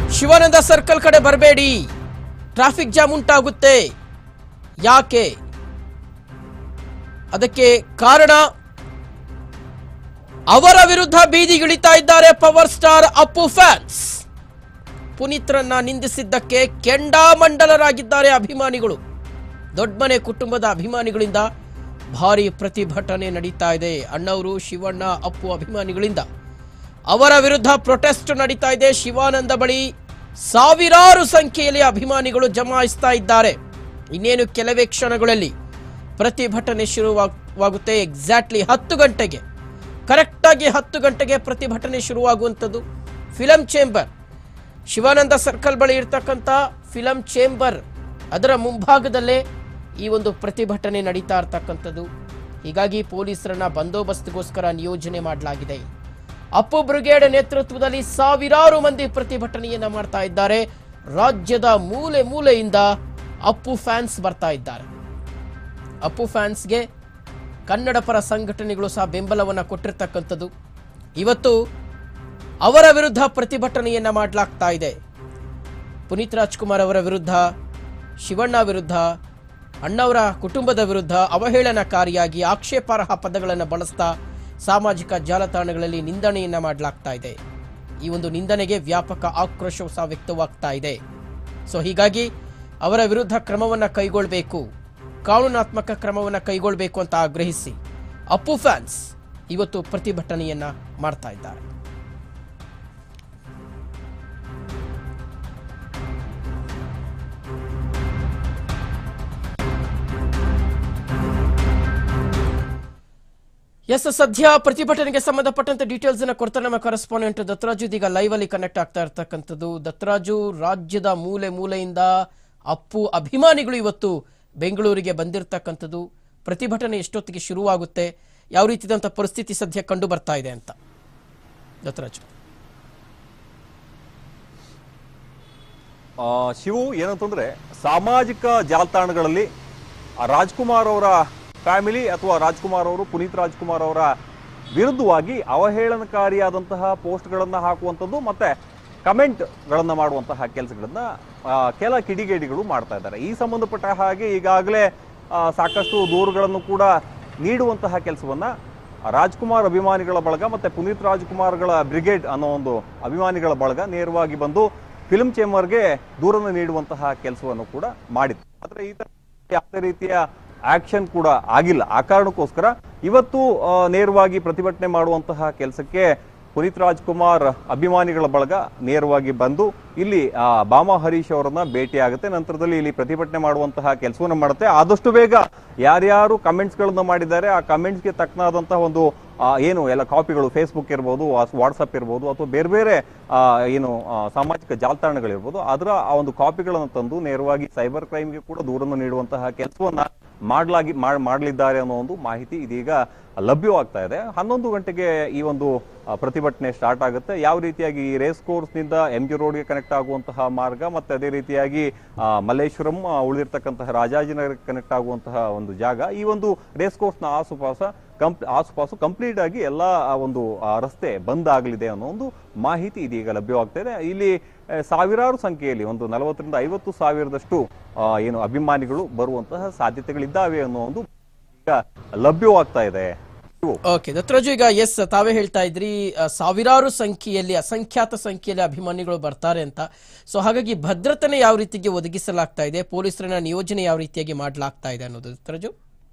Shivananda circle ಕಡೆ ಬರಬೇಡಿ traffic jam ಉಂಟಾಗುತ್ತೆ ಯಾಕೆ ಅದಕ್ಕೆ ಕಾರಣ ಅವರ ವಿರುದ್ಧ ಬೀದಿಗಿಳಿತಾ ಇದ್ದಾರೆ ಪವರ್ ಸ್ಟಾರ್ ಅಪ್ಪು ಫ್ಯಾನ್ಸ್ ಪುನೀತ್ರನ್ನ ನಿಂದಿಸಿದ್ದಕ್ಕೆ ಕೆಂಡಾಮಂಡಲರಾಗಿದ್ದಾರೆ ಅಭಿಮಾನಿಗಳು ದೊಡ್ಡಮನೆ ಕುಟುಂಬದ ಅಭಿಮಾನಿಗಳಿಂದ ಭಾರಿ ಪ್ರತಿಭಟನೆ ನಡೀತಾ ಇದೆ ಅಣ್ಣವರು ಶಿವಣ್ಣ ಅಪ್ಪು ಅಭಿಮಾನಿಗಳಿಂದ ಅವರ ವಿರುದ್ಧ ಪ್ರೊಟೆಸ್ಟ್ ನಡೀತಾ ಇದೆ ಶಿವಾನಂದ ಬಳಿ ಸಾವಿರಾರು ಸಂಖ್ಯೆಯಲ್ಲಿ ಅಭಿಮಾನಿಗಳು ಜಮಾಯಿಸ್ತಾ ಇದ್ದಾರೆ ಇನ್ನೇನು ಕೆಲವೇ ಕ್ಷಣಗಳಲ್ಲಿ ಪ್ರತಿಭಟನೆ ಶುರುವಾಗುತ್ತೆ ಎಕ್ಸಾಕ್ಟ್ಲಿ ಹತ್ತು ಗಂಟೆಗೆ ಕರೆಕ್ಟಾಗಿ ಹತ್ತು ಗಂಟೆಗೆ ಪ್ರತಿಭಟನೆ ಶುರುವಾಗುವಂಥದ್ದು ಫಿಲಂ ಚೇಂಬರ್ ಶಿವಾನಂದ ಸರ್ಕಲ್ ಬಳಿ ಇರ್ತಕ್ಕಂಥ ಫಿಲಂ ಚೇಂಬರ್ ಅದರ ಮುಂಭಾಗದಲ್ಲೇ ಈ ಒಂದು ಪ್ರತಿಭಟನೆ ನಡೀತಾ ಇರ್ತಕ್ಕಂಥದ್ದು ಹೀಗಾಗಿ ಪೊಲೀಸರನ್ನ ಬಂದೋಬಸ್ತ್ಗೋಸ್ಕರ ನಿಯೋಜನೆ ಮಾಡಲಾಗಿದೆ ಅಪ್ಪು ಬ್ರಿಗೇಡ್ ನೇತೃತ್ವದಲ್ಲಿ ಸಾವಿರಾರು ಮಂದಿ ಪ್ರತಿಭಟನೆಯನ್ನ ಮಾಡ್ತಾ ಇದ್ದಾರೆ ರಾಜ್ಯದ ಮೂಲೆ ಮೂಲೆಯಿಂದ ಅಪ್ಪು ಫ್ಯಾನ್ಸ್ ಬರ್ತಾ ಇದ್ದಾರೆ ಅಪ್ಪು ಫ್ಯಾನ್ಸ್ಗೆ ಕನ್ನಡ ಪರ ಸಂಘಟನೆಗಳು ಸಹ ಬೆಂಬಲವನ್ನು ಕೊಟ್ಟಿರ್ತಕ್ಕಂಥದ್ದು ಇವತ್ತು ಅವರ ವಿರುದ್ಧ ಪ್ರತಿಭಟನೆಯನ್ನ ಮಾಡಲಾಗ್ತಾ ಇದೆ ಪುನೀತ್ ರಾಜ್ಕುಮಾರ್ ಅವರ ವಿರುದ್ಧ ಶಿವಣ್ಣ ವಿರುದ್ಧ ಅಣ್ಣವರ ಕುಟುಂಬದ ವಿರುದ್ಧ ಅವಹೇಳನಕಾರಿಯಾಗಿ ಆಕ್ಷೇಪಾರ್ಹ ಪದಗಳನ್ನು ಬಳಸ್ತಾ ಸಾಮಾಜಿಕ ಜಾಲತಾಣಗಳಲ್ಲಿ ನಿಂದನೆಯನ್ನ ಮಾಡಲಾಗ್ತಾ ಇದೆ ಈ ಒಂದು ನಿಂದನೆಗೆ ವ್ಯಾಪಕ ಆಕ್ರೋಶವು ಸಹ ವ್ಯಕ್ತವಾಗ್ತಾ ಇದೆ ಸೊ ಹೀಗಾಗಿ ಅವರ ವಿರುದ್ಧ ಕ್ರಮವನ್ನು ಕೈಗೊಳ್ಳಬೇಕು ಕಾನೂನಾತ್ಮಕ ಕ್ರಮವನ್ನು ಕೈಗೊಳ್ಳಬೇಕು ಅಂತ ಆಗ್ರಹಿಸಿ ಅಪ್ಪು ಫ್ಯಾನ್ಸ್ ಇವತ್ತು ಪ್ರತಿಭಟನೆಯನ್ನ ಮಾಡ್ತಾ ಇದ್ದಾರೆ ಎಸ್ ಸದ್ಯ ಪ್ರತಿಭಟನೆಗೆ ಸಂಬಂಧಪಟ್ಟಂತೆ ಡೀಟೇಲ್ಸ್ ಅನ್ನ ಕೊಡ್ತಾರೆ ನಮ್ಮ ಕರೆಸ್ಪಾಂಡೆಂಟ್ ದತ್ತರಾಜು ಇದೀಗ ಲೈವ್ ಅಲ್ಲಿ ಕನೆಕ್ಟ್ ಆಗ್ತಾ ಇರ್ತಕ್ಕಂಥದ್ದು ದತ್ತರಾಜು ರಾಜ್ಯದ ಮೂಲೆ ಮೂಲೆಯಿಂದ ಅಪ್ಪು ಅಭಿಮಾನಿಗಳು ಇವತ್ತು ಬೆಂಗಳೂರಿಗೆ ಬಂದಿರತಕ್ಕಂಥದ್ದು ಪ್ರತಿಭಟನೆ ಎಷ್ಟೊತ್ತಿಗೆ ಶುರುವಾಗುತ್ತೆ ಯಾವ ರೀತಿಯಾದಂಥ ಪರಿಸ್ಥಿತಿ ಸದ್ಯ ಕಂಡು ಬರ್ತಾ ಇದೆ ಅಂತ ದತ್ತರಾಜು ಆ, ಶಿವು ಏನಂತಂದ್ರೆ ಸಾಮಾಜಿಕ ಜಾಲತಾಣಗಳಲ್ಲಿ ಆ ರಾಜ್ಕುಮಾರ್ ಅವರ ಫ್ಯಾಮಿಲಿ ಅಥವಾ ರಾಜ್ಕುಮಾರ್ ಅವರು ಪುನೀತ್ ರಾಜ್ಕುಮಾರ್ ಅವರ ವಿರುದ್ಧವಾಗಿ ಅವಹೇಳನಕಾರಿಯಾದಂತಹ ಪೋಸ್ಟ್ಗಳನ್ನ ಹಾಕುವಂಥದ್ದು ಮತ್ತೆ ಕಮೆಂಟ್ಗಳನ್ನ ಮಾಡುವಂತಹ ಕೆಲಸಗಳನ್ನ ಆ, ಕೆಲ ಕಿಡಿಗೇಡಿಗಳು ಮಾಡ್ತಾ ಇದ್ದಾರೆ ಈ ಸಂಬಂಧಪಟ್ಟ ಹಾಗೆ ಈಗಾಗಲೇ ಆ, ಸಾಕಷ್ಟು ದೂರುಗಳನ್ನು ಕೂಡ ನೀಡುವಂತಹ ಕೆಲಸವನ್ನ ರಾಜ್ಕುಮಾರ್ ಅಭಿಮಾನಿಗಳ ಬಳಗ ಮತ್ತೆ ಪುನೀತ್ ರಾಜ್ಕುಮಾರ್ಗಳ ಬ್ರಿಗೇಡ್ ಅನ್ನೋ ಒಂದು ಅಭಿಮಾನಿಗಳ ಬಳಗ ನೇರವಾಗಿ ಬಂದು ಫಿಲ್ಮ್ ಚೇಂಬರ್ಗೆ ದೂರನ್ನು ನೀಡುವಂತಹ ಕೆಲಸವನ್ನು ಕೂಡ ಮಾಡಿತ್ತು ಆದ್ರೆ ಈ ತರ ಯಾವುದೇ ರೀತಿಯ ಆಕ್ಷನ್ ಕೂಡ ಆಗಿಲ್ಲ ಆ ಕಾರಣಕ್ಕೋಸ್ಕರ ಇವತ್ತು ಆ, ನೇರವಾಗಿ ಪ್ರತಿಭಟನೆ ಮಾಡುವಂತಹ ಕೆಲಸಕ್ಕೆ ಪುನೀತ್ ರಾಜ್ಕುಮಾರ್ ಅಭಿಮಾನಿಗಳ ಬಳಗ ನೇರವಾಗಿ ಬಂದು ಇಲ್ಲಿ ಆ, ಬಾಮಾ ಹರೀಶ್ ಅವರನ್ನ ಭೇಟಿ ಆಗುತ್ತೆ ನಂತರದಲ್ಲಿ ಇಲ್ಲಿ ಪ್ರತಿಭಟನೆ ಮಾಡುವಂತಹ ಕೆಲಸವನ್ನು ಮಾಡುತ್ತೆ ಆದಷ್ಟು ಬೇಗ ಯಾರ್ಯಾರು ಕಮೆಂಟ್ಸ್ ಗಳನ್ನ ಮಾಡಿದ್ದಾರೆ ಆ ಕಮೆಂಟ್ಸ್ಗೆ ತಕ್ಕನಾದಂತಹ ಒಂದು ಆ, ಏನು ಎಲ್ಲ ಕಾಪಿಗಳು ಫೇಸ್ಬುಕ್ ಇರ್ಬೋದು ವಾಟ್ಸಪ್ ಇರ್ಬೋದು ಅಥವಾ ಬೇರೆ ಬೇರೆ ಆ, ಏನು ಆ, ಸಾಮಾಜಿಕ ಜಾಲತಾಣಗಳಿರ್ಬೋದು ಅದರ ಆ ಒಂದು ಕಾಪಿಗಳನ್ನು ತಂದು ನೇರವಾಗಿ ಸೈಬರ್ ಕ್ರೈಮ್ಗೆ ಕೂಡ ದೂರನ್ನು ನೀಡುವಂತಹ ಕೆಲಸವನ್ನ ಮಾಡಲಾಗಿ ಮಾಡಲಿದ್ದಾರೆ ಅನ್ನೋ ಒಂದು ಮಾಹಿತಿ ಇದೀಗ ಲಭ್ಯವಾಗ್ತಾ ಇದೆ ಹನ್ನೊಂದು ಗಂಟೆಗೆ ಈ ಒಂದು ಆ, ಪ್ರತಿಭಟನೆ ಸ್ಟಾರ್ಟ್ ಆಗುತ್ತೆ ಯಾವ ರೀತಿಯಾಗಿ ಈ ರೇಸ್ ಕೋರ್ಸ್ ನಿಂದ ಎಂ ಜಿ ರೋಡ್ಗೆ ಕನೆಕ್ಟ್ ಆಗುವಂತಹ ಮಾರ್ಗ ಮತ್ತೆ ಅದೇ ರೀತಿಯಾಗಿ ಆ, ಮಲ್ಲೇಶ್ವರಂ ಆ, ಉಳಿದಿರ್ತಕ್ಕಂತಹ ರಾಜಾಜಿನಗರಕ್ಕೆ ಕನೆಕ್ಟ್ ಆಗುವಂತಹ ಒಂದು ಜಾಗ ಈ ಒಂದು ರೇಸ್ ಕೋರ್ಸ್ನ ಆಸುಪಾಸ ಕಂಪ್ ಆಸುಪಾಸು ಕಂಪ್ಲೀಟ್ ಆಗಿ ಎಲ್ಲ ಆ ಒಂದು ಆ, ರಸ್ತೆ ಬಂದ್ ಆಗಲಿದೆ ಅನ್ನೋ ಒಂದು ಮಾಹಿತಿ ಇದೀಗ ಲಭ್ಯವಾಗ್ತಾ ಇದೆ ಇಲ್ಲಿ ಆ, ಸಾವಿರಾರು ಸಂಖ್ಯೆಯಲ್ಲಿ ಒಂದು ನಲವತ್ತರಿಂದ ಐವತ್ತು ಸಾವಿರದಷ್ಟು ಆ, ಏನು ಅಭಿಮಾನಿಗಳು ಬರುವಂತಹ ಸಾಧ್ಯತೆಗಳಿದ್ದಾವೆ ಅನ್ನೋ ಒಂದು ಈಗ ಲಭ್ಯವಾಗ್ತಾ ಇದೆ ಇವು. ಓಕೆ ದತ್ತರಾಜು ಈಗ ಎಸ್ ತಾವೇ ಹೇಳ್ತಾ ಇದ್ರಿ ಆ, ಸಾವಿರಾರು ಸಂಖ್ಯೆಯಲ್ಲಿ ಅಸಂಖ್ಯಾತ ಸಂಖ್ಯೆಯಲ್ಲಿ ಅಭಿಮಾನಿಗಳು ಬರ್ತಾರೆ ಅಂತ ಸೊ ಹಾಗಾಗಿ ಭದ್ರತೆನ ಯಾವ ರೀತಿಗೆ ಒದಗಿಸಲಾಗ್ತಾ ಇದೆ ಪೊಲೀಸರನ್ನ ನಿಯೋಜನೆ ಯಾವ ರೀತಿಯಾಗಿ ಮಾಡಲಾಗ್ತಾ ಇದೆ ಅನ್ನೋದು ದತ್ತರಾಜು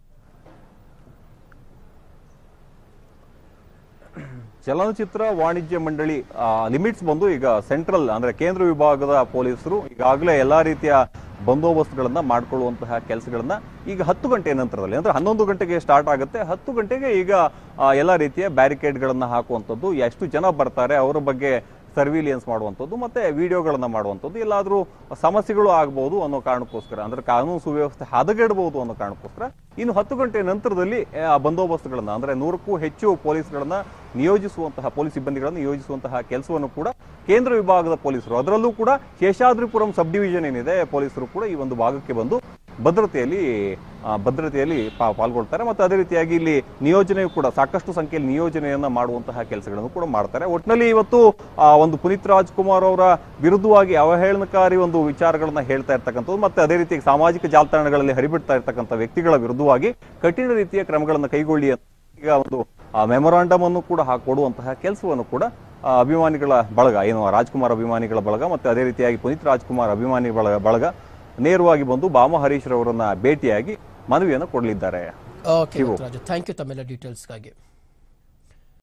ಚಲನಚಿತ್ರ ವಾಣಿಜ್ಯ ಮಂಡಳಿ ಲಿಮಿಟ್ಸ್ ಬಂದು ಈಗ ಸೆಂಟ್ರಲ್ ಅಂದ್ರೆ ಕೇಂದ್ರ ವಿಭಾಗದ ಪೊಲೀಸರು ಈಗಾಗಲೇ ಎಲ್ಲಾ ರೀತಿಯ ಬಂದೋಬಸ್ತ್ಗಳನ್ನ ಮಾಡ್ಕೊಳ್ಳುವಂತಹ ಕೆಲಸಗಳನ್ನ ಈಗ ಹತ್ತು ಗಂಟೆ ನಂತರದಲ್ಲಿ ಅಂದ್ರೆ ಹನ್ನೊಂದು ಗಂಟೆಗೆ ಸ್ಟಾರ್ಟ್ ಆಗುತ್ತೆ ಹತ್ತು ಗಂಟೆಗೆ ಈಗ ಆ, ಎಲ್ಲಾ ರೀತಿಯ ಬ್ಯಾರಿಕೇಡ್ಗಳನ್ನ ಹಾಕುವಂಥದ್ದು ಎಷ್ಟು ಜನ ಬರ್ತಾರೆ ಅವರ ಬಗ್ಗೆ ಸರ್ವಿಲಿಯನ್ಸ್ ಮಾಡುವಂಥದ್ದು ಮತ್ತೆ ವಿಡಿಯೋಗಳನ್ನ ಮಾಡುವಂಥದ್ದು ಎಲ್ಲಾದ್ರೂ ಸಮಸ್ಯೆಗಳು ಆಗ್ಬಹುದು ಅನ್ನೋ ಕಾರಣಕ್ಕೋಸ್ಕರ ಅಂದ್ರೆ ಕಾನೂನು ಸುವ್ಯವಸ್ಥೆ ಹದಗೆಡಬಹುದು ಅನ್ನೋ ಕಾರಣಕ್ಕೋಸ್ಕರ ಇನ್ನು ಹತ್ತು ಗಂಟೆ ನಂತರದಲ್ಲಿ ಆ, ಬಂದೋಬಸ್ತ್ಗಳನ್ನ ಅಂದ್ರೆ ನೂರಕ್ಕೂ ಹೆಚ್ಚು ಪೊಲೀಸ್ಗಳನ್ನ ನಿಯೋಜಿಸುವಂತಹ ಪೊಲೀಸ್ ಸಿಬ್ಬಂದಿಗಳನ್ನು ನಿಯೋಜಿಸುವಂತಹ ಕೆಲಸವನ್ನು ಕೂಡ ಕೇಂದ್ರ ವಿಭಾಗದ ಪೊಲೀಸರು ಅದರಲ್ಲೂ ಕೂಡ ಶೇಷಾದ್ರಿಪುರಂ ಸಬ್ ಡಿವಿಷನ್ ಏನಿದೆ ಪೊಲೀಸರು ಕೂಡ ಈ ಒಂದು ಭಾಗಕ್ಕೆ ಬಂದು ಭದ್ರತೆಯಲ್ಲಿ ಆ, ಭದ್ರತೆಯಲ್ಲಿ ಪಾ- ಪಾಲ್ಗೊಳ್ತಾರೆ ಮತ್ತು ಅದೇ ರೀತಿಯಾಗಿ ಇಲ್ಲಿ ನಿಯೋಜನೆಯು ಕೂಡ ಸಾಕಷ್ಟು ಸಂಖ್ಯೆಯಲ್ಲಿ ನಿಯೋಜನೆಯನ್ನ ಮಾಡುವಂತಹ ಕೆಲಸಗಳನ್ನು ಕೂಡ ಮಾಡ್ತಾರೆ ಒಟ್ಟಿನಲ್ಲಿ ಇವತ್ತು ಆ, ಒಂದು ಪುನೀತ್ ರಾಜ್ಕುಮಾರ್ ಅವರ ವಿರುದ್ಧವಾಗಿ ಅವಹೇಳನಕಾರಿ ಒಂದು ವಿಚಾರಗಳನ್ನ ಹೇಳ್ತಾ ಇರ್ತಕ್ಕಂಥದ್ದು ಮತ್ತೆ ಅದೇ ರೀತಿ ಸಾಮಾಜಿಕ ಜಾಲತಾಣಗಳಲ್ಲಿ ಹರಿಬಿಡ್ತಾ ಇರ್ತಕ್ಕಂಥ ವ್ಯಕ್ತಿಗಳ ವಿರುದ್ಧವಾಗಿ ಕಠಿಣ ರೀತಿಯ ಕ್ರಮಗಳನ್ನು ಕೈಗೊಳ್ಳಿ ಅಂತ ಈಗ ಒಂದು ಮೆಮೊರಾಂಡಮ್ ಅನ್ನು ಕೂಡ ಹಾಕೊಡುವಂತಹ ಕೆಲಸವನ್ನು ಕೂಡ ಆ, ಅಭಿಮಾನಿಗಳ ಬಳಗ ಏನು ರಾಜ್ಕುಮಾರ್ ಅಭಿಮಾನಿಗಳ ಬಳಗ ಮತ್ತೆ ಅದೇ ರೀತಿಯಾಗಿ ಪುನೀತ್ ರಾಜ್ಕುಮಾರ್ ಅಭಿಮಾನಿ ಬಳಗ ಬಳಗ ನೇರವಾಗಿ ಬಂದು ಬಾಮ ಹರೀಶ್ ರವರನ್ನ ಭೇಟಿಯಾಗಿ ಮನವಿಯನ್ನು ಕೊಡಲಿದ್ದಾರೆ ಓಕೆ ರಾಜು ಥ್ಯಾಂಕ್ ಯು ತಮ್ಮೆಲ್ಲ ಡೀಟೇಲ್ಸ್ಗಾಗಿ